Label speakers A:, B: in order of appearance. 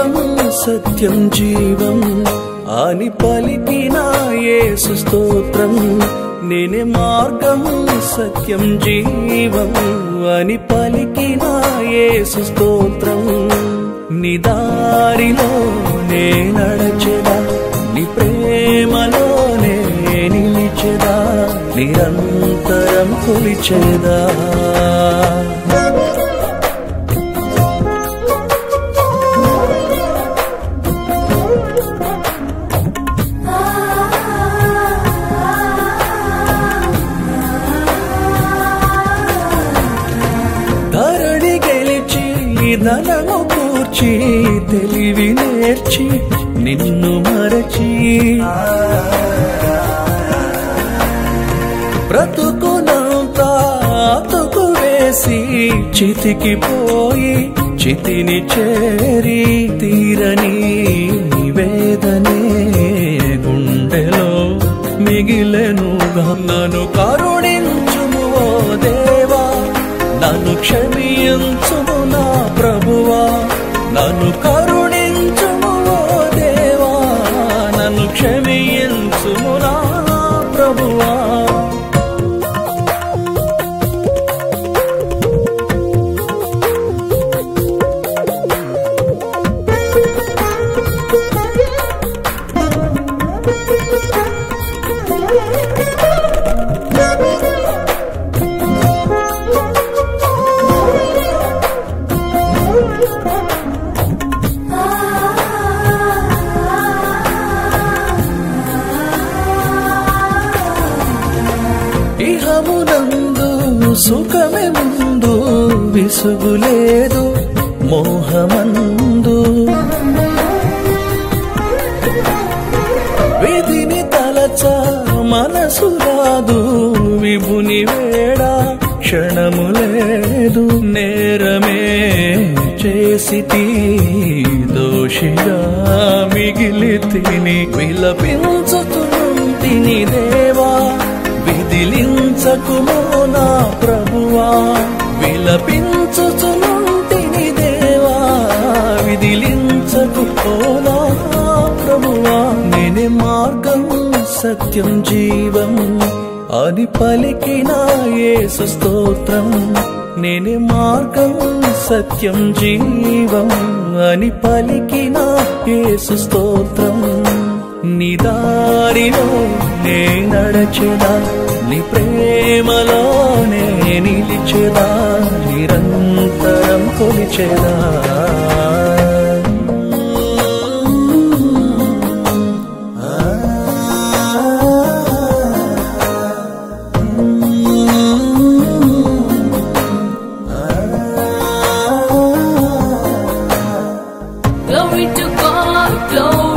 A: మార్గం సత్యం జీవం అని పలికిన యేసు స్తోత్రం నేనే మార్గం సత్యం జీవం అని పలికిన యేసు స్తోత్రం నిదారిలో నే నడచెదా నీ ప్రేమలోనే నిలిచెదా నిరంతరం కొలిచెదా ధరణి గెలిచి ధనము కూర్చి తెలివి నేర్చి నిన్ను మరచి బ్రతుకునంత అతుకు వేసి చితికి పోయి చితిని చేరి తీరని నివేదనే గుండెలో మిగిలెనుగా నన్ను కరుణించుము ఓ దేవా నన్ను క్షమించుము నా ప్రభువా నన్ను కరుణించుము ఓ దేవా నన్ను క్షమించుము నా ప్రభువా ఇహమునందు సుఖమే ముందు విసుగులేదు మోహమందు విధిని తలచ మనసు రాదు విభుని వేడ క్షణము లేదు నేరమే చేసి దోషిగా మిగిలి తిని విలపించుతుంటిని దేవా విదిలించకుమో నా ప్రభువా విలపించుచునుంటిని దేవా విదిలించకుమో నా ప్రభువా నేనే మార్గం సత్యం జీవం అని పలికిన యేసు స్తోత్రం నేనే మార్గం సత్యం జీవం అని పలికిన యేసు స్తోత్రం నిదారిలో నే నడచెదా నీ ప్రేమలోనే నిలిచెదా నిరంతరం కొలిచెదా
B: Glory to God, glory